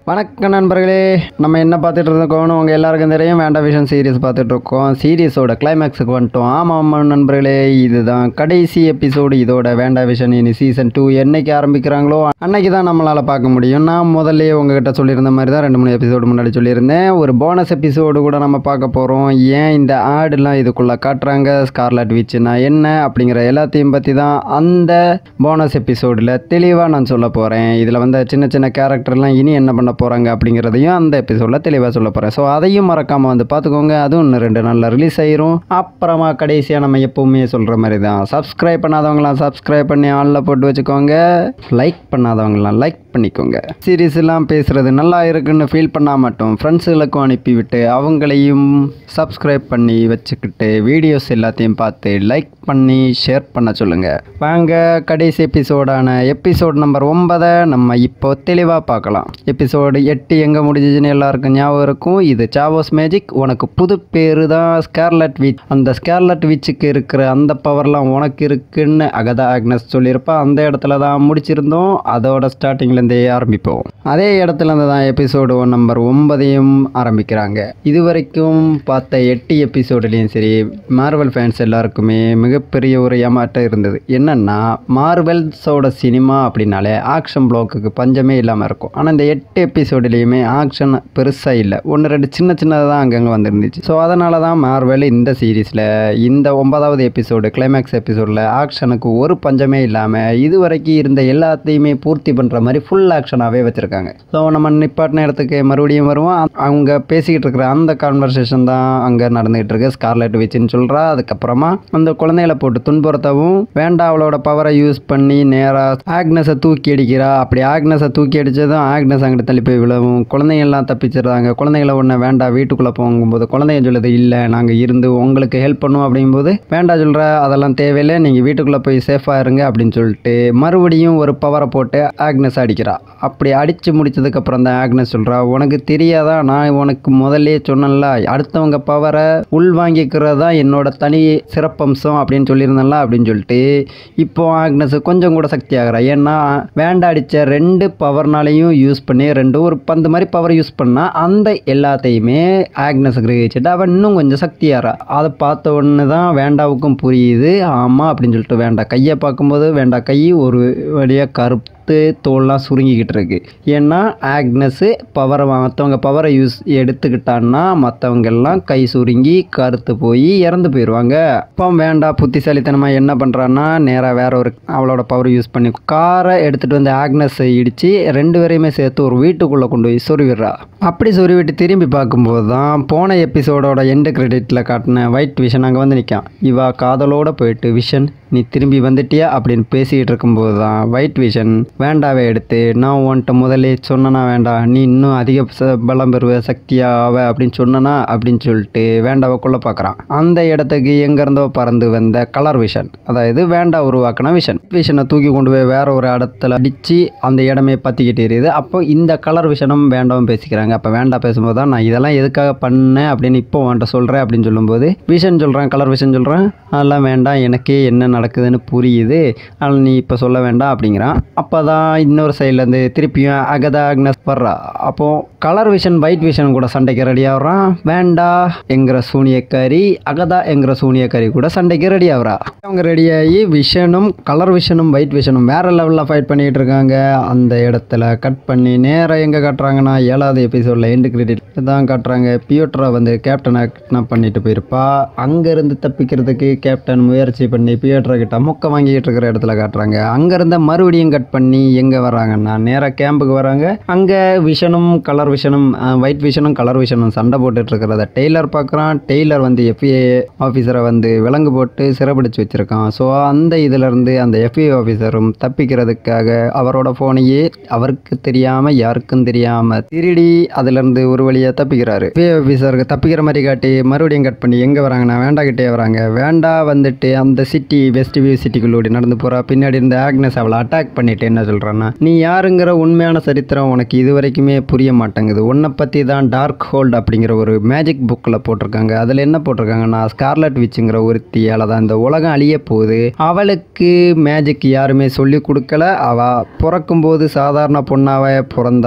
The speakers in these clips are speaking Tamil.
வணக்கம் நண்பர்களே நம்ம என்ன பார்த்துட்டு இருக்கோம்னு உங்கள் எல்லாருக்கும் தெரியும் வேண்டா விஷன் சீரிஸ் பார்த்துட்டு இருக்கோம் சீரியஸோட கிளைமேக்ஸுக்கு வந்துட்டோம் ஆமாம் ஆமாம் நண்பர்களே இதுதான் கடைசி எபிசோடு இதோட வேண்டா விஷன் இனி சீசன் டூ என்னைக்கு ஆரம்பிக்கிறாங்களோ அன்னைக்கு தான் நம்மளால் பார்க்க முடியும் நான் முதல்ல உங்ககிட்ட சொல்லியிருந்த மாதிரி தான் ரெண்டு மூணு எபிசோடு முன்னாடி சொல்லியிருந்தேன் ஒரு போனஸ் எபிசோடு கூட நம்ம பார்க்க போகிறோம் ஏன் இந்த ஆடுலாம் இதுக்குள்ளே காட்டுறாங்க ஸ்கார்லட் விச்சுனா என்ன அப்படிங்கிற எல்லாத்தையும் பற்றி தான் அந்த போனஸ் எபிசோடில் தெளிவாக நான் சொல்ல போகிறேன் இதில் வந்த சின்ன சின்ன கேரக்டர்லாம் இனி என்ன பண்ண போகிறாங்க அப்படிங்கிறதையும் அந்த எபிசோடில் தெளிவாக சொல்ல போகிறேன் ஸோ அதையும் மறக்காமல் வந்து பார்த்துக்கோங்க அதுவும் இன்னும் ரெண்டு நாளில் ரிலீஸ் ஆயிரும் அப்புறமா கடைசியாக நம்ம எப்போவுமே சொல்கிற மாதிரி தான் சப்ஸ்கிரைப் பண்ணாதவங்களாம் சப்ஸ்கிரைப் பண்ணி ஆளில் போட்டு வச்சுக்கோங்க லைக் பண்ணாதவங்களாம் லைக் பண்ணிக்கோங்க சீரீஸ் எல்லாம் பேசுகிறது நல்லா இருக்குன்னு ஃபீல் பண்ணால் மட்டும் ஃப்ரெண்ட்ஸுகளுக்கும் அனுப்பிவிட்டு அவங்களையும் சப்ஸ்கிரைப் பண்ணி வச்சுக்கிட்டு வீடியோஸ் எல்லாத்தையும் பார்த்து லைக் பண்ணி ஷேர் பண்ண சொல்லுங்கள் வாங்க கடைசி எபிசோடான எபிசோட் நம்பர் ஒன்பதை நம்ம இப்போ தெளிவாக பார்க்கலாம் எபிசோடு எட்டு எங்கே முடிஞ்சிச்சுன்னு எல்லாருக்கும் ஞாபகம் இருக்கும் இது சாவோஸ் மேஜிக் உனக்கு புது பேரு தான் ஸ்கேர்லட் விச் அந்த ஸ்கேர்லட் விச்சுக்கு இருக்கிற அந்த பவர்லாம் உனக்கு இருக்குன்னு அகதா ஆக்னஸ் சொல்லியிருப்பா அந்த இடத்துல தான் முடிச்சிருந்தோம் அதோட ஸ்டார்டிங்லேருந்தே ஆரம்பிப்போம் அதே இடத்துல இருந்து தான் எபிசோடு நம்பர் ஒன்பதையும் ஆரம்பிக்கிறாங்க இது வரைக்கும் பார்த்த எட்டு எபிசோடுலேயும் சரி மார்வல் ஃபேன்ஸ் எல்லாருக்குமே மிகப்பெரிய ஒரு ஏமாற்றம் இருந்தது என்னன்னா மார்வெல்ஸோட சினிமா அப்படின்னாலே ஆக்ஷன் ப்ளாக்குக்கு பஞ்சமே இல்லாமல் இருக்கும் ஆனால் இந்த எட்டு எபிசோடுலேயுமே ஆக்ஷன் பெருசாக இல்லை ஒன்று ரெண்டு சின்ன சின்னதாக தான் அங்கங்கே வந்துருந்துச்சு ஸோ அதனால தான் மார்வெல் இந்த சீரீஸில் இந்த ஒன்பதாவது எபிசோடு கிளைமேக்ஸ் எபிசோடில் ஆக்ஷனுக்கு ஒரு பஞ்சமே இல்லாமல் இது வரைக்கும் இருந்த எல்லாத்தையுமே பூர்த்தி பண்ணுற மாதிரி ஃபுல் ஆக்ஷனாகவே வச்சுருக்காங்க ஸோ நம்ம நிப்பாட்டின இடத்துக்கு மறுபடியும் வருவோம் அ- அவங்க பேசிக்கிட்டு இருக்கிற அந்த கான்வர்சேஷன் தான் அங்கே நடந்துகிட்டு இருக்கு ஸ்கார்லெட் விச்சுன்னு சொல்கிறா அதுக்கப்புறமா அந்த குழந்தைகளை போட்டு துன்புறுத்தவும் வேண்டாம் அவளோட பவரை யூஸ் பண்ணி நேராக ஆக்னஸை தூக்கி அடிக்கிறா அப்படி ஆக்னஸை தூக்கி அடித்ததும் ஆக்னஸ் அங்கிட்டு தள்ளி போய் விழவும் குழந்தைங்க எல்லாம் தப்பிச்சிடுறாங்க குழந்தைங்கள ஒன்று வேண்டாம் வீட்டுக்குள்ளே போகும்போது குழந்தைங்க சொல்லுது இல்லை நாங்கள் இருந்து உங்களுக்கு ஹெல்ப் பண்ணுவோம் அப்படிங்கும்போது வேண்டாம் சொல்கிற அதெல்லாம் தேவையில்லை நீங்கள் வீட்டுக்குள்ளே போய் சேஃபாக இருங்க அப்படின்னு சொல்லிட்டு மறுபடியும் ஒரு பவரை போட்டு ஆக்னஸ் அடிக்கிறா அப்படி அடித்து முடிச்சதுக்கப்புறம் தான் ஆக்னஸ் சொல்கிறா உனக்கு தெரியாதா நான் உனக்கு முதல்லே சொன்னேன்ல அடுத்தவங்க பவரை உள்வாங்கிக்கிறது தான் என்னோட தனி சிறப்பம்சம் அப்படின்னு சொல்லியிருந்தேன்ல அப்படின்னு சொல்லிட்டு இப்போ ஆக்னஸ் கொஞ்சம் கூட சக்தி ஆகிறா ஏன்னா வேண்டா அடித்த ரெண்டு பவர்னாலையும் யூஸ் பண்ணி ரெண்டும் ஒரு பந்து மாதிரி பவர் யூஸ் பண்ணால் அந்த எல்லாத்தையுமே ஆக்னஸ் கிரகிச்சுட்டு அவன் இன்னும் கொஞ்சம் சக்தி ஆறா அதை பார்த்த உடனே தான் வேண்டாவுக்கும் புரியுது ஆமாம் அப்படின்னு சொல்லிட்டு வேண்டா கையை பார்க்கும்போது வேண்டா கை ஒரு வழியாக கருப்பு தோல்லாம் சுருங்கிக்கிட்டு இருக்கு ஏன்னா ஆக்னஸு பவரை மற்றவங்க பவரை யூஸ் எடுத்துக்கிட்டான்னா மற்றவங்க எல்லாம் கை சுருங்கி கருத்து போய் இறந்து போயிடுவாங்க அப்போ வேண்டாம் புத்திசாலித்தனமாக என்ன பண்ணுறான்னா நேராக வேற ஒரு அவளோட பவர் யூஸ் பண்ணி காரை எடுத்துகிட்டு வந்து ஆக்னஸை இடித்து ரெண்டு பேரையுமே சேர்த்து ஒரு வீட்டுக்குள்ளே கொண்டு போய் சொருவிடுறா அப்படி சொருவிட்டு திரும்பி பார்க்கும்போது தான் போன எபிசோடோட எண்டு கிரெடிட்டில் காட்டின ஒயிட் விஷன் அங்கே வந்து நிற்கான் இவா காதலோட போயிட்டு விஷன் நீ திரும்பி வந்துட்டியா அப்படின்னு பேசிக்கிட்டு இருக்கும்போது தான் ஒயிட் விஷன் வேண்டாவே எடுத்து நான் உன்கிட்ட முதல்ல சொன்னனா வேண்டாம் நீ இன்னும் அதிக ச- பலம் பெறுவ சக்தியாவ அப்படின்னு சொன்னனா அப்படின்னு சொல்லிட்டு வேண்டாவை கொள்ள பார்க்குறான் அந்த இடத்துக்கு எங்கேருந்தோ பறந்து வந்த கலர் விஷன் அதாவது வேண்டா உருவாக்கின விஷன் விஷனை தூக்கி கொண்டு போய் வேற ஒரு இடத்துல அடித்து அந்த இடமே பற்றிக்கிட்டு எரியுது அப்போ இந்த கலர் விஷனும் வேண்டாவும் பேசிக்கிறாங்க அப்போ வேண்டாம் பேசும்போது தான் நான் இதெல்லாம் எதுக்காக பண்ணேன் அப்படின்னு இப்போ உன்கிட்ட சொல்கிறேன் அப்படின்னு சொல்லும்போது விஷன் சொல்கிறேன் கலர் விஷன் சொல்கிறேன் அதெல்லாம் வேண்டாம் எனக்கே என்ன நடக்குதுன்னு புரியுது ஆனால் நீ இப்போ சொல்ல வேண்டாம் அப்படிங்கிறான் அப்போ தான் இன்னொரு சைட்லேருந்து திருப்பியும் அகதா அக்னஸ் வர்றா அப்போது கலர் விஷன் ஒயிட் விஷன் கூட சண்டைக்கு ரெடி ஆகுறான் வேண்டா என்கிற சூனியக்காரி அகதா என்கிற சூனியக்காரி கூட சண்டைக்கு ரெடி ஆகுறா அவங்க ரெடியாகி விஷனும் கலர் விஷனும் ஒயிட் விஷனும் வேற லெவலில் ஃபைட் பண்ணிட்டு இருக்காங்க அந்த இடத்துல கட் பண்ணி நேராக எங்கே காட்டுறாங்கன்னா ஏழாவது எபிசோடில் எண்டு கிரெடிட் தான் காட்டுறாங்க பியூட்ரா வந்து கேப்டனை கிட்னாப் பண்ணிட்டு போயிருப்பா அங்கேருந்து தப்பிக்கிறதுக்கு கேப்டன் முயற்சி பண்ணி பியூட்ரா கிட்ட முக்க வாங்கிட்டு இருக்கிற இடத்துல காட்டுறாங்க அங்கேருந்து மறுபடியும் கட் பண்ணி எங்கே வராங்கன்னா நேராக கேம்புக்கு வராங்க அங்கே விஷனும் கலர் விஷனும் ஒயிட் விஷனும் கலர் விஷனும் சண்டை போட்டுட்டு இருக்கிறத டெய்லர் பார்க்குறான் டெய்லர் வந்து எஃப்ஏ ஆஃபீஸரை வந்து விலங்கு போட்டு சிறைபிடிச்சு வச்சிருக்கான் ஸோ அந்த இதிலிருந்து அந்த எஃப்ஏ ஆஃபீஸரும் தப்பிக்கிறதுக்காக அவரோட ஃபோனையே அவருக்கு தெரியாமல் யாருக்கும் தெரியாமல் திருடி அதிலிருந்து ஒரு வழியாக தப்பிக்கிறாரு எஃப்ஏ ஆஃபீஸருக்கு தப்பிக்கிற மாதிரி காட்டி மறுபடியும் கட் பண்ணி எங்கே வராங்கன்னா வேண்டா கிட்டே வராங்க வேண்டா வந்துட்டு அந்த சிட்டி வெஸ்ட் வியூ சிட்டிக்குள்ளோடி நடந்து போகிறா பின்னாடி இருந்த ஆக்னஸ் அவளை அட்டாக் பண்ணிட்டு என்ன சொல்கிறான்னா நீ யாருங்கிற உண்மையான சரித்திரம் உனக்கு இது வரைக்குமே புரிய மாட்டேங்குது உன்னை பற்றி தான் டார்க் ஹோல்ட் அப்படிங்கிற ஒரு மேஜிக் புக்கில் போட்டிருக்காங்க அதில் என்ன போட்டிருக்காங்கன்னா ஸ்கார்லட் விச்சுங்கிற ஒருத்தியால் தான் இந்த உலகம் அழிய போகுது அவளுக்கு மேஜிக் யாருமே சொல்லி கொடுக்கல அவள் பிறக்கும்போது சாதாரண பொண்ணாவே பிறந்தா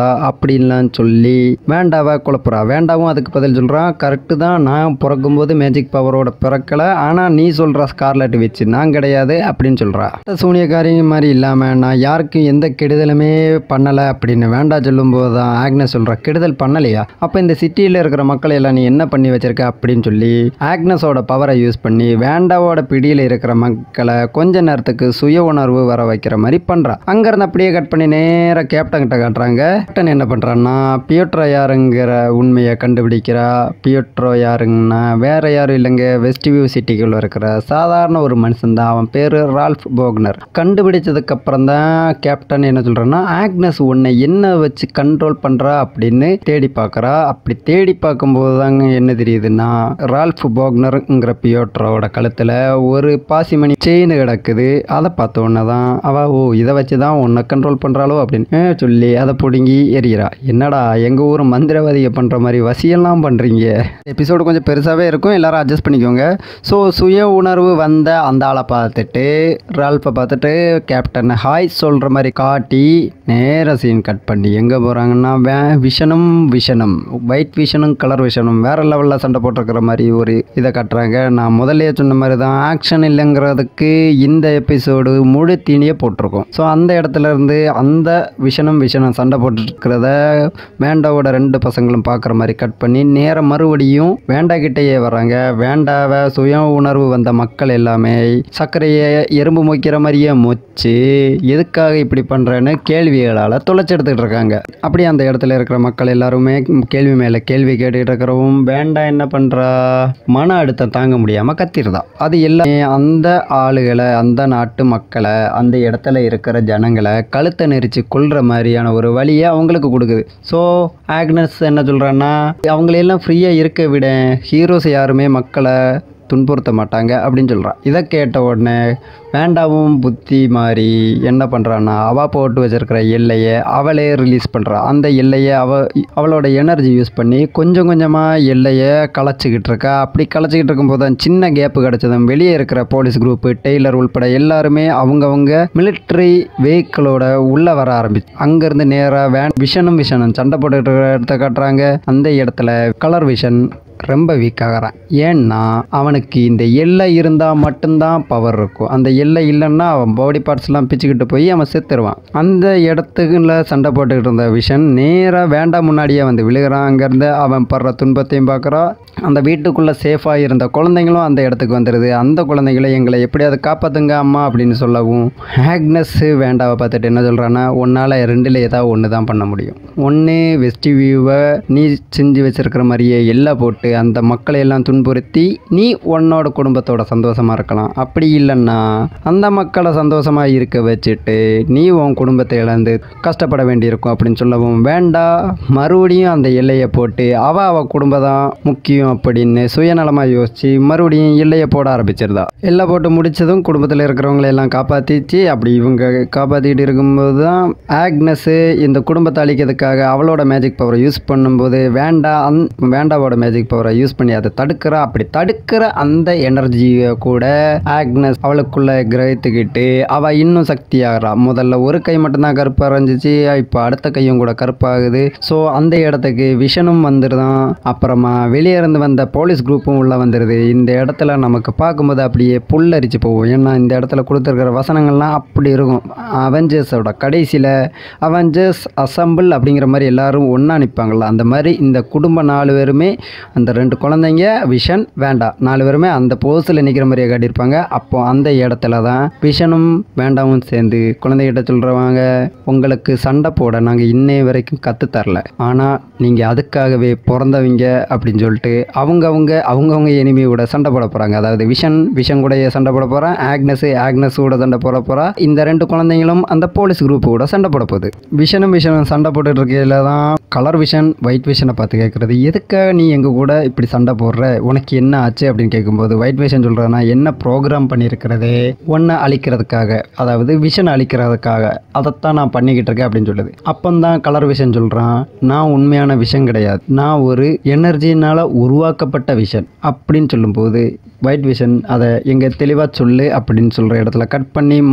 அப்படின்லாம் சொல்லி வேண்டாவா குழப்புறா வேண்டாவும் அதுக்கு பதில் சொல்கிறான் கரெக்டு தான் நான் பிறக்கும்போது மேஜிக் பவரோட பிறக்கலை ஆனால் நீ சொல்கிற ஸ்கார்லெட் வச்சு நான் கிடையாது அப்படின்னு சொல்கிறா சூனியக்காரி மாதிரி இல்லாமல் நான் யாருக்கும் எந்த கெடுதலுமே பண்ணலை அப்படின்னு வேண்டா சொல்லும்போது தான் ஆக்னஸ் சொல்கிறா கெடுதல் பண்ணலையா அப்போ இந்த சிட்டியில் இருக்கிற மக்களை எல்லாம் நீ என்ன பண்ணி வச்சிருக்க அப்படின்னு சொல்லி ஆக்னஸோட பவரை யூஸ் பண்ணி வேண்டாவோட பிடியில் இருக்கிற மக்களை கொஞ்ச நேரத்துக்கு சுய உணர்வு வர வைக்கிற மாதிரி பண்ணுறா அங்கேருந்து அப்படியே கட் பண்ணி நேராக கேப்டன் கிட்ட காட்டுறாங்க கேப்டன் என்ன பண்ணுறான்னா பியோட்ரோ யாருங்கிற உண்மையை கண்டுபிடிக்கிறா பியோட்ரோ யாருங்கன்னா வேற யாரும் இல்லைங்க வெஸ்ட்வியூ சிட்டிக்குள்ள இருக்கிற சாதாரண ஒரு மனுஷன் தான் அவன் பேர் ரால்ஃப் போக்னர் கண்டுபிடிச்சதுக்கு அப்புறம் தான் கேப்டன் என்ன சொல்கிறான்னா ஆக்னஸ் உன்னை என்ன வச்சு கண்ட்ரோல் பண்ணுறா அப்படின்னு தேடி பார்க்குறா அப்படி தேடி பார்க்கும்போது தாங்க என்ன தெரியுதுன்னா ரால்ஃப் போக்னருங்கிற பியோட்ரோட கழுத்தில் ஒரு பாசிமணி செயின் கிடக்குது அதை பார்த்த உடனே தான் அவ ஓ இதை வச்சு தான் உன்னை கண்ட்ரோல் பண்ணுறாளோ அப்படின்னு சொல்லி அதை பிடுங்கி எறிகிறா என்னடா எங்கள் ஊர் மந்திரவாதியை பண்ணுற மாதிரி வசியெல்லாம் பண்ணுறீங்க எபிசோடு கொஞ்சம் பெருசாகவே இருக்கும் எல்லாரும் அட்ஜஸ்ட் பண்ணிக்கோங்க ஸோ சுய உணர்வு வந்த அந்த ஆளை பார்த்துட்டு ரால்ஃபை பார்த்துட்டு கேப்டன் ஹாய் சொல்கிற மாதிரி காட்டி நேர சீன் கட் பண்ணி எங்கே போகிறாங்கன்னா வே விஷனும் விஷனும் ஒயிட் விஷனும் கலர் விஷனும் வேறு லெவலில் சண்டை போட்டிருக்கிற மாதிரி ஒரு இதை கட்டுறாங்க நான் முதல்லயே சொன்ன மாதிரி தான் ஆக்ஷன் இல்லைங்கிறதுக்கு இந்த எபிசோடு முழு தீனியே போட்டிருக்கோம் ஸோ அந்த இடத்துல இருந்து அந்த விஷனும் விஷனும் சண்டை போட்டுருக்கிறத வேண்டாவோட ரெண்டு பசங்களும் பார்க்குற மாதிரி கட் பண்ணி நேரம் மறுபடியும் வேண்டா கிட்டேயே வராங்க வேண்டாவை சுய உணர்வு வந்த மக்கள் எல்லாமே சர்க்கரையை எறும்பு மொய்க்கிற மாதிரியே மொச்சு எதுக்காக இப்படி பண்ணுறேன்னு கேள்விகளால் தொலைச்செடுத்துட்டு இருக்காங்க அப்படி அந்த இடத்துல இருக்கிற மக்கள் எல்லாருமே கேள்வி மேலே கேள்வி கேட்டுக்கிட்டு இருக்கிறவும் வேண்டாம் என்ன பண்ணுறா மன அழுத்தம் தாங்க முடியாமல் கத்திருதா அது எல்லாமே அந்த ஆளுகளை அந்த நாட்டு மக்களை அந்த இடத்துல இருக்கிற ஜனங்களை கழுத்தை நெரிச்சு கொள்கிற மாதிரியான ஒரு வழியை அவங்களுக்கு கொடுக்குது ஸோ ஆக்னஸ் என்ன சொல்கிறான்னா அவங்களையெல்லாம் ஃப்ரீயாக இருக்க விட ஹீரோஸ் யாருமே மக்களை துன்புறுத்த மாட்டாங்க அப்படின்னு சொல்கிறான் இதை கேட்ட உடனே வேண்டாவும் புத்தி மாறி என்ன பண்ணுறான்னா அவள் போட்டு வச்சிருக்கிற எல்லையை அவளே ரிலீஸ் பண்ணுறா அந்த எல்லையை அவ அவளோட எனர்ஜி யூஸ் பண்ணி கொஞ்சம் கொஞ்சமாக எல்லையை களைச்சிக்கிட்டு இருக்கா அப்படி களைச்சிக்கிட்டு இருக்கும்போது தான் சின்ன கேப்பு கிடச்சதும் வெளியே இருக்கிற போலீஸ் குரூப்பு டெய்லர் உள்பட எல்லாருமே அவங்கவங்க மிலிட்ரி வெஹிக்கிளோட உள்ளே வர ஆரம்பிச்சு அங்கேருந்து நேராக வேன் விஷனும் விஷனும் சண்டை போட்டுக்கிட்டு இருக்கிற இடத்த காட்டுறாங்க அந்த இடத்துல கலர் விஷன் ரொம்ப வீக் ஆகிறான் ஏன்னா அவனுக்கு இந்த எல்லை இருந்தால் மட்டும்தான் பவர் இருக்கும் அந்த எல்லை இல்லைன்னா அவன் பாடி பார்ட்ஸ்லாம் பிச்சுக்கிட்டு போய் அவன் செத்துருவான் அந்த இடத்துக்குள்ள சண்டை போட்டுக்கிட்டு இருந்த விஷன் நேராக வேண்டாம் முன்னாடியே வந்து விழுகிறான் அங்கேருந்து அவன் படுற துன்பத்தையும் பார்க்குறான் அந்த வீட்டுக்குள்ளே சேஃபாக இருந்த குழந்தைங்களும் அந்த இடத்துக்கு வந்துடுது அந்த குழந்தைகளை எங்களை எப்படியாவது காப்பாற்றுங்க அம்மா அப்படின்னு சொல்லவும் ஆக்னஸ் வேண்டாவை பார்த்துட்டு என்ன சொல்கிறான்னா உன்னால் ரெண்டில் ஏதாவது ஒன்று தான் பண்ண முடியும் ஒன்று வெஸ்ட் வியூவை நீ செஞ்சு வச்சிருக்கிற மாதிரியே எல்லாம் போட்டு அந்த மக்களை எல்லாம் துன்புறுத்தி நீ உன்னோட குடும்பத்தோட சந்தோஷமாக இருக்கலாம் அப்படி இல்லைன்னா அந்த மக்களை சந்தோஷமாக இருக்க வச்சுட்டு நீ உன் குடும்பத்தை இழந்து கஷ்டப்பட வேண்டியிருக்கும் அப்படின்னு சொல்லவும் வேண்டாம் மறுபடியும் அந்த எல்லையை போட்டு அவ அவ குடும்பம் தான் முக்கியம் அப்படின்னு சுயநலமாக யோசிச்சு மறுபடியும் எல்லையை போட ஆரம்பிச்சிருந்தா எல்லை போட்டு முடிச்சதும் குடும்பத்தில் இருக்கிறவங்களை எல்லாம் காப்பாற்றிச்சு அப்படி இவங்க காப்பாற்றிக்கிட்டு இருக்கும்போது தான் ஆக்னஸு இந்த குடும்பத்தை அழிக்கிறதுக்காக அவளோட மேஜிக் பவரை யூஸ் பண்ணும்போது வேண்டா அந் வேண்டாவோட மேஜிக் பவரை யூஸ் பண்ணி அதை தடுக்கிறா அப்படி தடுக்கிற அந்த எனர்ஜியை கூட ஆக்னஸ் அவளுக்குள்ள கிரகித்துக்கிட்டு அவள் இன்னும் சக்தி ஆகிறா முதல்ல ஒரு கை மட்டும்தான் கருப்பாக இருந்துச்சு இப்போ அடுத்த கையும் கூட கருப்பாகுது ஸோ அந்த இடத்துக்கு விஷனும் வந்துடுதான் அப்புறமா வெளியே இருந்து வந்த போலீஸ் குரூப்பும் உள்ளே வந்துடுது இந்த இடத்துல நமக்கு பார்க்கும்போது அப்படியே புல்லரிச்சு போகும் ஏன்னா இந்த இடத்துல கொடுத்துருக்கிற வசனங்கள்லாம் அப்படி இருக்கும் அவெஞ்சர்ஸோட கடைசியில் அவெஞ்சர்ஸ் அசம்பிள் அப்படிங்கிற மாதிரி எல்லாரும் ஒன்றா நிற்பாங்கள்ல அந்த மாதிரி இந்த குடும்ப நாலு பேருமே அந்த ரெண்டு குழந்தைங்க விஷன் வேண்டாம் நாலு பேருமே அந்த போஸில் நிற்கிற மாதிரியே காட்டியிருப்பாங்க அப்போ அந்த இடத்துல தான் விஷனும் வேண்டாமும் சேர்ந்து குழந்தைகிட்ட சொல்கிறவங்க உங்களுக்கு சண்டை போட நாங்கள் இன்னைய வரைக்கும் கற்று தரல ஆனால் நீங்கள் அதுக்காகவே பிறந்தவங்க அப்படின்னு சொல்லிட்டு அவங்கவுங்க அவங்கவுங்க எனிமியோட சண்டை போட போகிறாங்க அதாவது விஷன் விஷன் கூட சண்டை போட போகிறான் ஆக்னஸ் ஆக்னஸ் கூட சண்டை போட போகிறா இந்த ரெண்டு குழந்தைங்களும் அந்த போலீஸ் குரூப் கூட சண்டை போட போகுது விஷனும் விஷனும் சண்டை போட்டுட்டு இருக்கையில தான் கலர் விஷன் ஒயிட் விஷனை பார்த்து கேட்குறது எதுக்காக நீ எங்கள் கூட இப்படி சண்டை போடுற உனக்கு என்ன ஆச்சு அப்படின்னு கேட்கும்போது ஒயிட் விஷன் சொல்கிறதுனா என்ன ப்ரோக்ராம் பண்ணியிருக்கிறதே ஒன்றை அழிக்கிறதுக்காக அதாவது விஷன் அழிக்கிறதுக்காக அதைத்தான் நான் பண்ணிக்கிட்டு இருக்கேன் அப்படின்னு சொல்லுது அப்பந்தான் கலர் விஷன் சொல்கிறான் நான் உண்மையான விஷன் கிடையாது நான் ஒரு எனர்ஜினால் உருவாக்கப்பட்ட விஷன் அப்படின்னு சொல்லும்போது ஒயிட் விஷன் அதை எங்கே தெளிவாக சொல்லு அப்படின்னு சொல்கிற இடத்துல கட் பண்ணி மறு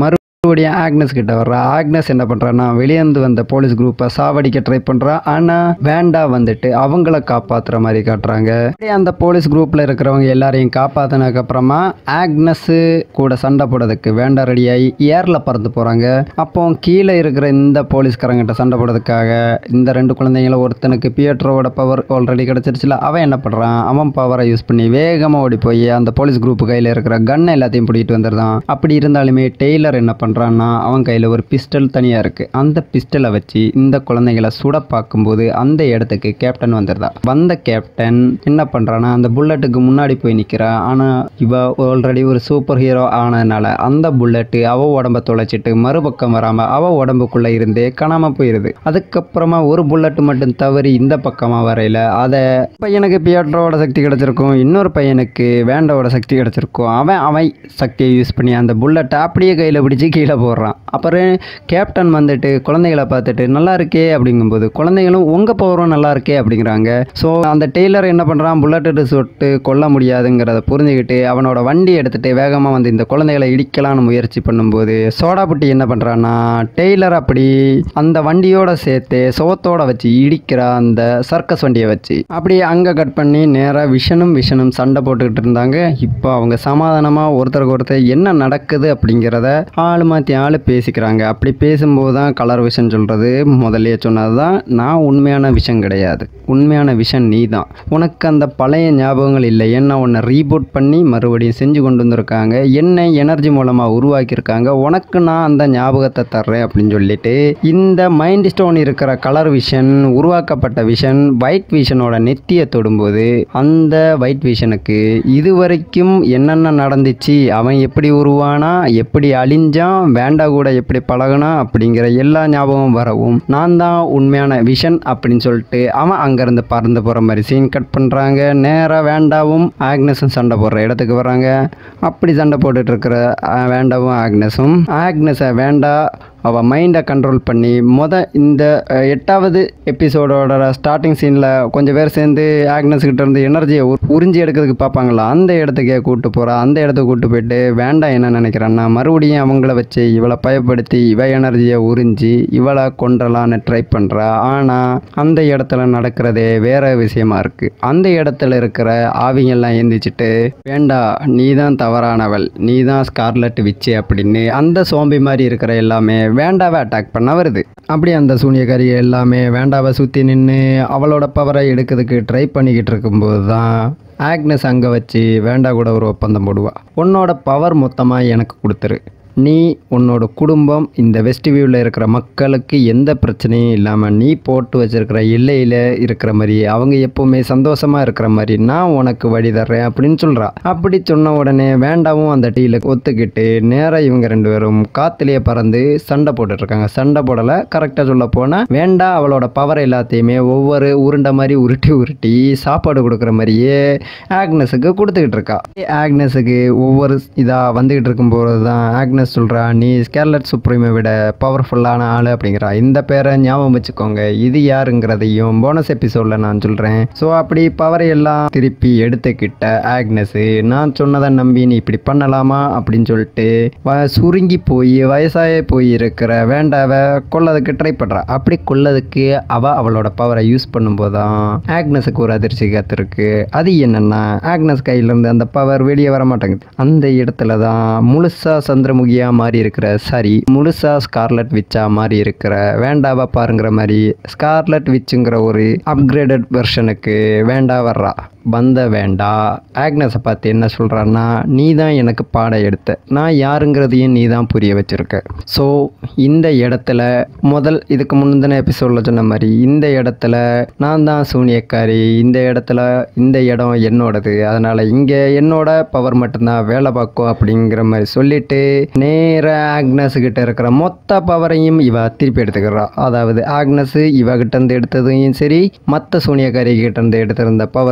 மறுபடியும் ஆக்னஸ் கிட்ட வர்றா ஆக்னஸ் என்ன பண்றான்னா வெளியேந்து வந்த போலீஸ் குரூப்பை சாவடிக்க ட்ரை பண்றா ஆனா வேண்டா வந்துட்டு அவங்கள காப்பாத்துற மாதிரி காட்டுறாங்க அப்படியே அந்த போலீஸ் குரூப்ல இருக்கிறவங்க எல்லாரையும் காப்பாத்தினதுக்கு அப்புறமா ஆக்னஸ் கூட சண்டை போடுறதுக்கு வேண்டா ரெடியாகி ஏர்ல பறந்து போறாங்க அப்போ கீழே இருக்கிற இந்த போலீஸ்காரங்கிட்ட சண்டை போடுறதுக்காக இந்த ரெண்டு குழந்தைங்கள ஒருத்தனுக்கு பியட்ரோவோட பவர் ஆல்ரெடி கிடைச்சிருச்சுல அவன் என்ன பண்றான் அவன் பவரை யூஸ் பண்ணி வேகமா ஓடி போய் அந்த போலீஸ் குரூப் கையில இருக்கிற கன் எல்லாத்தையும் பிடிக்கிட்டு வந்துடுறான் அப்படி இருந்தாலுமே டெய்லர் என்ன பண்றான்னா அவன் கையில ஒரு பிஸ்டல் தனியா இருக்கு அந்த பிஸ்டலை வச்சு இந்த குழந்தைங்களை சுட பார்க்கும்போது அந்த இடத்துக்கு கேப்டன் வந்துடுறா வந்த கேப்டன் என்ன பண்றான்னா அந்த புல்லட்டுக்கு முன்னாடி போய் நிக்கிறா ஆனா இவ ஆல்ரெடி ஒரு சூப்பர் ஹீரோ ஆனதுனால அந்த புல்லட்டு அவ உடம்ப தொலைச்சிட்டு மறுபக்கம் வராம அவ உடம்புக்குள்ள இருந்தே காணாம போயிருது அதுக்கப்புறமா ஒரு புல்லட் மட்டும் தவறி இந்த பக்கமா வரையில அதை பையனுக்கு பியாட்ரோட சக்தி கிடைச்சிருக்கும் இன்னொரு பையனுக்கு வேண்டாவோட சக்தி கிடைச்சிருக்கும் அவன் அவன் சக்தியை யூஸ் பண்ணி அந்த புல்லட்டை அப்படியே கையில் பிடிச்சி கீழே போடுறான் அப்புறம் கேப்டன் வந்துட்டு குழந்தைகளை பார்த்துட்டு நல்லா இருக்கே அப்படிங்கும்போது குழந்தைகளும் உங்கள் பவரும் நல்லா இருக்கே அப்படிங்கிறாங்க ஸோ அந்த டெய்லர் என்ன பண்ணுறான் புல்லட்டு சுட்டு கொல்ல முடியாதுங்கிறத புரிஞ்சுக்கிட்டு அவனோட வண்டி எடுத்துட்டு வேகமாக வந்து இந்த குழந்தைகளை இடிக்கலாம்னு முயற்சி பண்ணும்போது சோடாபுட்டி என்ன பண்ணுறான்னா டெய்லர் அப்படி அந்த வண்டியோட சேர்த்து சோத்தோட வச்சு இடிக்கிற அந்த சர்க்கஸ் வண்டியை வச்சு அப்படியே அங்கே கட் பண்ணி நேராக விஷனும் விஷனும் சண்டை போட்டுக்கிட்டு இருந்தாங்க இப்போ அவங்க சமாதானமாக ஒருத்தருக்கு ஒருத்தர் என்ன நடக்குது அப்படிங்கிறத ஆள் மாற்றி ஆள் பேசிக்கிறாங்க அப்படி பேசும்போது தான் கலர் விஷன் சொல்கிறது முதல்லயே சொன்னது தான் நான் உண்மையான விஷன் கிடையாது உண்மையான விஷன் நீ தான் உனக்கு அந்த பழைய ஞாபகங்கள் இல்லை என்ன உன்னை ரீபூட் பண்ணி மறுபடியும் செஞ்சு கொண்டு வந்திருக்காங்க என்னை எனர்ஜி மூலமாக உருவாக்கியிருக்காங்க உனக்கு நான் அந்த ஞாபகத்தை தர்றேன் அப்படின்னு சொல்லிட்டு இந்த மைண்ட் ஸ்டோன் இருக்கிற கலர் விஷன் உருவாக்கப்பட்ட விஷன் ஒயிட் விஷனோட நெத்தியை தொடும்போது அந்த ஒயிட் விஷனுக்கு இதுவரைக்கும் என்னென்ன நடந்துச்சு அவன் எப்படி உருவானா எப்படி அழிஞ்சான் வேண்டா கூட எப்படி பழகுனா அப்படிங்கிற எல்லா ஞாபகம் வரவும் நான் தான் உண்மையான விஷன் அப்படின்னு சொல்லிட்டு அவன் அங்கேருந்து பறந்து போகிற மாதிரி சீன் கட் பண்ணுறாங்க நேராக வேண்டாவும் ஆக்னஸும் சண்டை போடுற இடத்துக்கு வராங்க அப்படி சண்டை போட்டுட்டு இருக்கிற அஹ், வேண்டாவும் ஆக்னஸும் ஆக்னஸை வேண்டா அவள் மைண்டை கண்ட்ரோல் பண்ணி மொத இந்த அஹ், எட்டாவது எபிசோடோட ஸ்டார்டிங் சீனில் கொஞ்சம் பேர் சேர்ந்து ஆக்னஸ் கிட்ட இருந்து எனர்ஜியை உறிஞ்சி எடுக்கிறதுக்கு பார்ப்பாங்களா அந்த இடத்துக்கே கூட்டு போகிறா அந்த இடத்துக்கு கூட்டு போயிட்டு வேண்டாம் என்ன நினைக்கிறான்னா மறுபடியும் அவங்கள வச்சு இவளை பயப்படுத்தி இவ எனர்ஜியை உறிஞ்சி இவளை கொன்றலான்னு ட்ரை பண்ணுறா ஆனால் அந்த இடத்துல நடக்கிறதே வேற விஷயமா இருக்குது அந்த இடத்துல இருக்கிற ஆவிங்கெல்லாம் எந்திரிச்சிட்டு வேண்டா நீ தான் தவறானவள் நீ தான் ஸ்கார்லட் விச்சு அப்படின்னு அந்த சோம்பி மாதிரி இருக்கிற எல்லாமே வேண்டாவை அட்டாக் பண்ண வருது அப்படி அந்த சூனியக்காரி எல்லாமே வேண்டாவை சுற்றி நின்று அவளோட பவரை எடுக்கிறதுக்கு ட்ரை பண்ணிக்கிட்டு இருக்கும்போது தான் ஆக்னஸ் அங்கே வச்சு வேண்டா கூட ஒரு ஒப்பந்தம் போடுவா உன்னோட பவர் மொத்தமாக எனக்கு கொடுத்துரு நீ உன்னோட குடும்பம் இந்த வெஸ்ட் வியூவில் இருக்கிற மக்களுக்கு எந்த பிரச்சனையும் இல்லாமல் நீ போட்டு வச்சிருக்கிற எல்லையில் இருக்கிற மாதிரி அவங்க எப்பவுமே சந்தோஷமாக இருக்கிற மாதிரி நான் உனக்கு வழி தர்றேன் அப்படின்னு சொல்கிறா அப்படி சொன்ன உடனே வேண்டாவும் அந்த டீல ஒத்துக்கிட்டு நேராக இவங்க ரெண்டு பேரும் காத்துலேயே பறந்து சண்டை போட்டுட்டு இருக்காங்க சண்டை போடலை கரெக்டாக சொல்ல போனால் வேண்டா அவளோட பவர் எல்லாத்தையுமே ஒவ்வொரு உருண்டை மாதிரி உருட்டி உருட்டி சாப்பாடு கொடுக்குற மாதிரியே ஆக்னஸுக்கு கொடுத்துக்கிட்டு இருக்கா ஆக்னஸுக்கு ஒவ்வொரு இதாக வந்துக்கிட்டு இருக்கும்போது தான் ஆக்னஸ் சொல்கிறா நீ ஸ்கேர்லட் சுப்ரீமை விட பவர்ஃபுல்லான ஆள் அப்படிங்கிறா இந்த பேரை ஞாபகம் வச்சுக்கோங்க இது யாருங்கிறதையும் போனஸ் எபிசோடில் நான் சொல்கிறேன் ஸோ அப்படி பவரை எல்லாம் திருப்பி எடுத்துக்கிட்ட ஆக்னஸு நான் சொன்னதை நம்பி நீ இப்படி பண்ணலாமா அப்படின்னு சொல்லிட்டு வ- சுருங்கி போய் வயசாகி போய் இருக்கிற வேண்டாவை கொல்லதுக்கு ட்ரை பண்ணுறா அப்படி கொல்லதுக்கு அவ அவளோட பவரை யூஸ் பண்ணும்போது தான் ஆக்னஸுக்கு ஒரு அதிர்ச்சி காத்திருக்கு அது என்னன்னா ஆக்னஸ் கையிலேருந்து அந்த பவர் வெளியே வர மாட்டேங்குது அந்த இடத்துல தான் முழுசா சந்திரமுகியா மாறி இருக்கிற சாரி முழுசா ஸ்கார்லட் விச்சா மாறி இருக்கிற வேண்டாவா பாருங்கிற மாதிரி ஸ்கார்லட் விச்சுங்கிற ஒரு அப்கிரேடட் வெர்ஷனுக்கு வேண்டா வர்றா வந்த வேண்டா ஆக்னஸை பார்த்து என்ன சொல்கிறான்னா நீ தான் எனக்கு பாடம் எடுத்த நான் யாருங்கிறதையும் நீ தான் புரிய வச்சிருக்க ஸோ இந்த இடத்துல முதல் இதுக்கு முந்தின எபிசோடில் சொன்ன மாதிரி இந்த இடத்துல நான் தான் சூனியக்காரி இந்த இடத்துல இந்த இடம் என்னோடது அதனால் இங்கே என்னோட பவர் மட்டும்தான் வேலை பார்க்கும் அப்படிங்கிற மாதிரி சொல்லிட்டு நேர ஆக்னஸ் கிட்ட இருக்கிற மொத்த பவரையும் இவ திருப்பி எடுத்துக்கிறா அதாவது ஆக்னஸ் இவ கிட்ட இருந்து எடுத்ததையும் சரி மற்ற சூனியக்காரி கிட்ட இருந்து எடுத்திருந்த பவர் மொத்தத்தையும்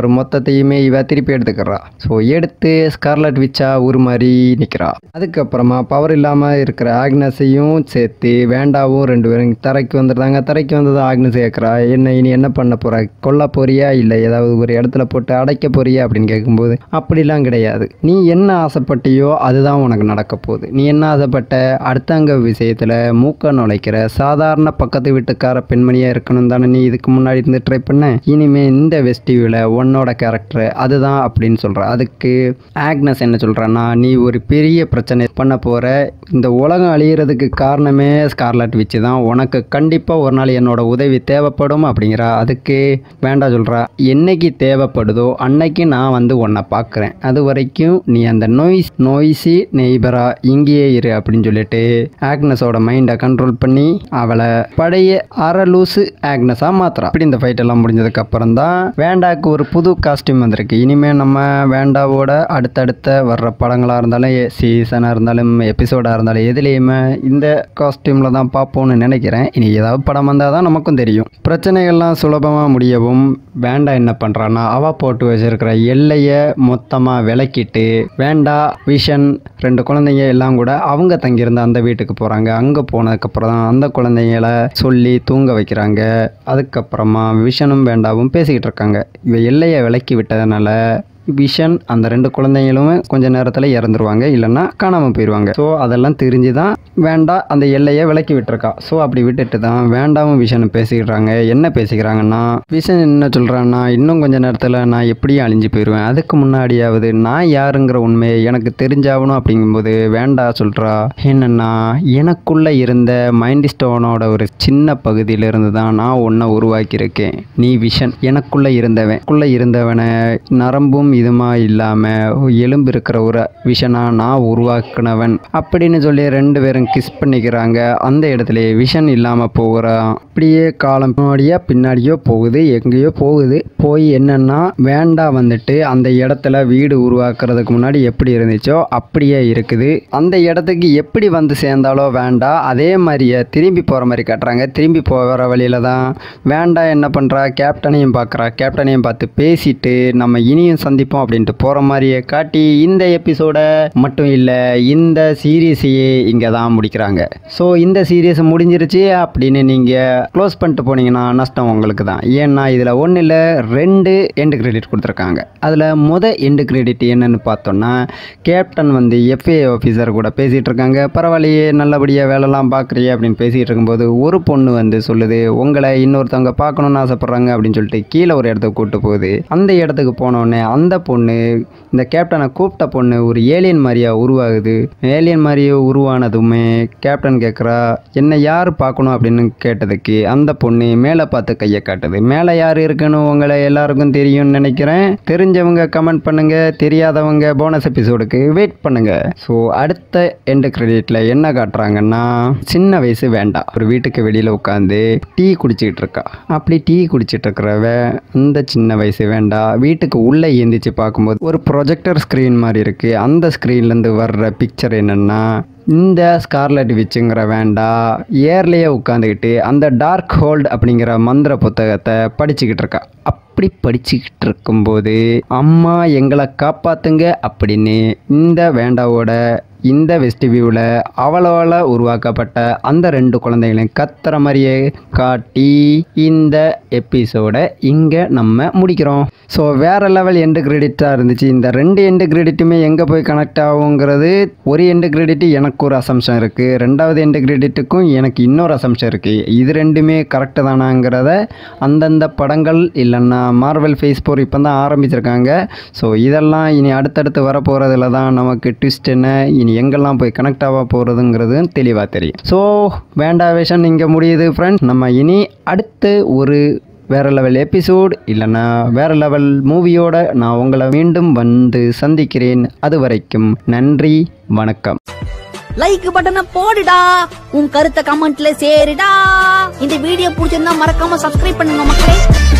எல்லாத்தையுமே இவ திருப்பி எடுத்துக்கிறா ஸோ எடுத்து ஸ்கார்லட் விச்சா ஒரு மாதிரி நிற்கிறா அதுக்கப்புறமா பவர் இல்லாமல் இருக்கிற ஆக்னஸையும் சேர்த்து வேண்டாவும் ரெண்டு பேரும் தரைக்கு வந்துடுறாங்க தரைக்கு வந்தது ஆக்னஸ் கேட்குறா என்ன இனி என்ன பண்ண போற கொல்ல போறியா இல்லை ஏதாவது ஒரு இடத்துல போட்டு அடைக்க போறியா அப்படின்னு கேட்கும்போது அப்படிலாம் கிடையாது நீ என்ன ஆசைப்பட்டியோ அதுதான் உனக்கு நடக்க போகுது நீ என்ன ஆசைப்பட்ட அடுத்தங்க விஷயத்தில் மூக்க நுழைக்கிற சாதாரண பக்கத்து வீட்டுக்கார பெண்மணியாக இருக்கணும் தானே நீ இதுக்கு முன்னாடி இருந்து ட்ரை பண்ண இனிமே இந்த வெஸ்டிவில் உன்னோட கேரக்டர் அதுதான் அப்படின்னு சொல்கிற அதுக்கு ஆக்னஸ் என்ன சொல்கிறான்னா நீ ஒரு பெரிய பிரச்சனை பண்ண போகிற இந்த உலகம் அழியிறதுக்கு காரணமே ஸ்கார்லட் விச்சு தான் உனக்கு கண்டிப்பாக ஒரு நாள் என்னோட உதவி தேவைப்படும் அப்படிங்கிறா அதுக்கு வேண்டாம் சொல்கிறா என்னைக்கு தேவைப்படுதோ அன்னைக்கு நான் வந்து உன்னை பார்க்குறேன் அது வரைக்கும் நீ அந்த நோய்ஸ் நோய்ஸி நெய்பரா இங்கேயே இரு அப்படின்னு சொல்லிட்டு ஆக்னஸோட மைண்டை கண்ட்ரோல் பண்ணி அவளை பழைய அரலூசு ஆக்னஸாக மாத்துறா அப்படி இந்த ஃபைட் எல்லாம் முடிஞ்சதுக்கு அப்புறம் தான் வேண்டாக்கு ஒரு புது காஸ்டியூம் வந்திருக்கு இனிமே நம்ம வேண்டாவோட அடுத்தடுத்த வர்ற படங்களாக இருந்தாலும் சீசனாக இருந்தாலும் எபிசோடாக இருந்தாலும் எதுலேயுமே இந்த காஸ்டியூமில் தான் பார்ப்போம்னு நினைக்கிறேன் இனி ஏதாவது படம் வந்தால் தான் நமக்கும் தெரியும் பிரச்சனைகள்லாம் சுலபமாக முடியவும் வேண்டா என்ன பண்ணுறான்னா அவ போட்டு வச்சிருக்கிற எல்லையை மொத்தமாக விலக்கிட்டு வேண்டா விஷன் ரெண்டு குழந்தைங்க எல்லாம் கூட அவங்க தங்கியிருந்த அந்த வீட்டுக்கு போகிறாங்க அங்கே போனதுக்கப்புறம் தான் அந்த குழந்தைங்கள சொல்லி தூங்க வைக்கிறாங்க அதுக்கப்புறமா விஷனும் வேண்டாவும் பேசிக்கிட்டு இருக்காங்க இவ எல்லையை விலக்கி விட்டதுனால விஷன் அந்த ரெண்டு குழந்தைங்களும் கொஞ்ச நேரத்தில் இறந்துருவாங்க இல்லைன்னா காணாமல் போயிடுவாங்க ஸோ அதெல்லாம் தெரிஞ்சு தான் வேண்டா அந்த எல்லையை விலக்கி விட்டுருக்கா ஸோ அப்படி விட்டுட்டு தான் வேண்டாவும் விஷனும் பேசிக்கிறாங்க என்ன பேசிக்கிறாங்கன்னா விஷன் என்ன சொல்கிறான்னா இன்னும் கொஞ்ச நேரத்தில் நான் எப்படியும் அழிஞ்சு போயிடுவேன் அதுக்கு முன்னாடியாவது நான் யாருங்கிற உண்மையை எனக்கு தெரிஞ்சாகணும் அப்படிங்கும்போது வேண்டா சொல்கிறா என்னன்னா எனக்குள்ளே இருந்த மைண்ட் ஸ்டோனோட ஒரு சின்ன பகுதியிலிருந்து தான் நான் ஒன்றை உருவாக்கியிருக்கேன் நீ விஷன் எனக்குள்ளே இருந்தவன் குள்ளே இருந்தவனை நரம்பும் இதுமா இல்லாமல் எலும்பு இருக்கிற ஒரு விஷனா நான் உருவாக்குனவன் அப்படின்னு சொல்லி ரெண்டு பேரும் கிஸ் பண்ணிக்கிறாங்க அந்த இடத்துல விஷன் இல்லாமல் போகிறான் அப்படியே காலம் முன்னாடியோ பின்னாடியோ போகுது எங்கேயோ போகுது போய் என்னன்னா வேண்டா வந்துட்டு அந்த இடத்துல வீடு உருவாக்குறதுக்கு முன்னாடி எப்படி இருந்துச்சோ அப்படியே இருக்குது அந்த இடத்துக்கு எப்படி வந்து சேர்ந்தாலோ வேண்டாம் அதே மாதிரியே திரும்பி போகிற மாதிரி காட்டுறாங்க திரும்பி போகிற வழியில தான் வேண்டா என்ன பண்ணுறா கேப்டனையும் பார்க்குறா கேப்டனையும் பார்த்து பேசிட்டு நம்ம இனியும் சந்திப்போம் அப்படின்ட்டு போகிற மாதிரியே காட்டி இந்த எபிசோட மட்டும் இல்லை இந்த சீரீஸையே இங்கே தான் முடிக்கிறாங்க ஸோ இந்த சீரீஸ் முடிஞ்சிருச்சு அப்படின்னு நீங்கள் க்ளோஸ் பண்ணிட்டு போனீங்கன்னா நஷ்டம் உங்களுக்கு தான் ஏன்னா இதில் ஒன்றும் இல்லை ரெண்டு எண்டு கிரெடிட் கொடுத்துருக்காங்க அதில் முத எண்டு கிரெடிட் என்னன்னு பார்த்தோன்னா கேப்டன் வந்து எஃப்ஏ ஆஃபீஸர் கூட பேசிகிட்டு இருக்காங்க பரவாயில்லையே நல்லபடியாக வேலைலாம் பார்க்குறியே அப்படின்னு பேசிகிட்டு இருக்கும்போது ஒரு பொண்ணு வந்து சொல்லுது உங்களை இன்னொருத்தவங்க பார்க்கணுன்னு ஆசைப்பட்றாங்க அப்படின்னு சொல்லிட்டு கீழே ஒரு இடத்துக்கு கூப்பிட்டு போகுது அந்த இடத்துக்கு போனோடனே அந்த பொண்ணு இந்த கேப்டனை கூப்பிட்ட பொண்ணு ஒரு ஏலியன் மாதிரியா உருவாகுது ஏலியன் மாதிரியே உருவானதுமே கேப்டன் கேட்குறா என்ன யார் பார்க்கணும் அப்படின்னு கேட்டதுக்கு அந்த பொண்ணு மேலே பார்த்து கையை காட்டுது மேலே யார் இருக்குன்னு உங்களை எல்லாருக்கும் தெரியும்னு நினைக்கிறேன் தெரிஞ்சவங்க கமெண்ட் பண்ணுங்க தெரியாதவங்க போனஸ் எபிசோடுக்கு வெயிட் பண்ணுங்க ஸோ அடுத்த எண்டு கிரெடிட்ல என்ன காட்டுறாங்கன்னா சின்ன வயசு வேண்டாம் ஒரு வீட்டுக்கு வெளியில் உட்காந்து டீ குடிச்சிட்டு இருக்கா அப்படி டீ குடிச்சிட்டு இருக்கிறவ அந்த சின்ன வயசு வேண்டாம் வீட்டுக்கு உள்ளே எந்திரிச்சு பார்க்கும்போது ஒரு ப்ரொஜெக்டர் ஸ்க்ரீன் மாதிரி இருக்கு அந்த ஸ்க்ரீன்லேருந்து வர்ற பிக்சர் என்னன்னா இந்த ஸ்கார்லெட் விச்சுங்கிற வேண்டா ஏர்லேயே உட்காந்துக்கிட்டு அந்த டார்க் ஹோல்ட் அப்படிங்கிற மந்திர புத்தகத்தை படிச்சுக்கிட்டு இருக்கா அப்படி படிச்சுக்கிட்டு இருக்கும்போது அம்மா எங்களை காப்பாத்துங்க அப்படின்னு இந்த வேண்டாவோட இந்த வெஸ்டிவியூவில் அவளால் உருவாக்கப்பட்ட அந்த ரெண்டு குழந்தைகளையும் கத்துற மாதிரியே காட்டி இந்த எபிசோடை இங்கே நம்ம முடிக்கிறோம் ஸோ வேறு லெவல் எண்டு கிரெடிட்டாக இருந்துச்சு இந்த ரெண்டு எண்டு கிரெடிட்டுமே எங்கே போய் கனெக்ட் ஆகுங்கிறது ஒரு எண்டு கிரெடிட்டு எனக்கு ஒரு அசம்ஷன் இருக்குது ரெண்டாவது எண்டு கிரெடிட்டுக்கும் எனக்கு இன்னொரு அசம்ஷன் இருக்குது இது ரெண்டுமே கரெக்டு தானாங்கிறத அந்தந்த படங்கள் இல்லைன்னா மார்வல் ஃபேஸ் போர் இப்போ தான் ஆரம்பிச்சிருக்காங்க ஸோ இதெல்லாம் இனி அடுத்தடுத்து வரப்போகிறதுல தான் நமக்கு ட்விஸ்ட் என்ன இனி எங்கெல்லாம் போய் கனெக்ட் ஆக போகிறதுங்கிறது தெளிவாக தெரியும் ஸோ வேண்டா விஷன் இங்கே முடியுது ஃப்ரெண்ட்ஸ் நம்ம இனி அடுத்து ஒரு வேறு லெவல் எபிசோட் இல்லைன்னா வேறு லெவல் மூவியோட நான் உங்களை மீண்டும் வந்து சந்திக்கிறேன் அது வரைக்கும் நன்றி வணக்கம் லைக் பட்டனை போடுடா உன் கருத்தை கமெண்ட்ல சேருடா இந்த வீடியோ பிடிச்சிருந்தா மறக்காம சப்ஸ்கிரைப் பண்ணுங்க மக்களே